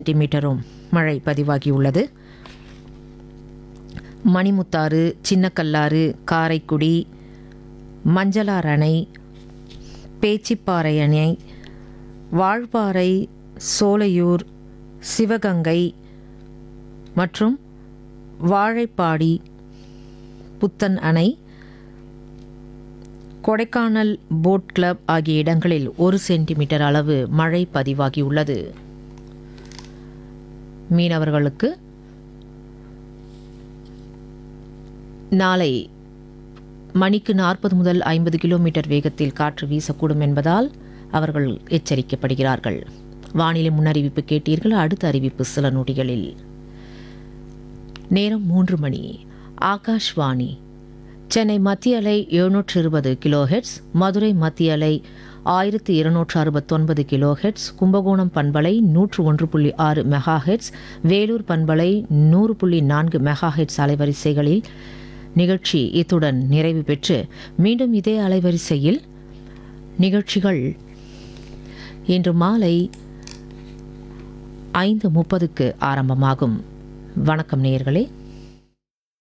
சென்டிமீட்டரும் மழை பதிவாகியுள்ளது மணிமுத்தாறு சின்னக்கல்லாறு காரைக்குடி மஞ்சளார் அணை பேச்சிப்பாறை அணை வாழ்பாறை சோலையூர் சிவகங்கை மற்றும் வாழைப்பாடி புத்தன் அணை கொடைக்கானல் போட் கிளப் ஆகிய இடங்களில் ஒரு சென்டிமீட்டர் அளவு மழை பதிவாகியுள்ளது மீனவர்களுக்கு நாளை மணிக்கு நாற்பது முதல் ஐம்பது கிலோமீட்டர் வேகத்தில் காற்று வீசக்கூடும் என்பதால் அவர்கள் எச்சரிக்கப்படுகிறார்கள் வானிலை முன்னறிவிப்பு கேட்டீர்கள் அடுத்த அறிவிப்பு சில நொடிகளில் நேரம் மூன்று மணி ஆகாஷ்வாணி சென்னை மத்திய அலை எழுநூற்று இருபது கிலோஹெட்ஸ் மதுரை மத்திய அலை ஆயிரத்தி இருநூற்று அறுபத்தொன்பது கிலோஹெட்ஸ் கும்பகோணம் பண்பலை நூற்று ஒன்று புள்ளி ஆறு மெகாஹெட்ஸ் வேலூர் பண்பலை நூறு புள்ளி நான்கு மெகாஹெட்ஸ் அலைவரிசைகளில் நிகழ்ச்சி இத்துடன் நிறைவு பெற்று மீண்டும் இதே அலைவரிசையில் நிகழ்ச்சிகள் இன்று மாலை ஐந்து முப்பதுக்கு ஆரம்பமாகும் வணக்கம் நேயர்களே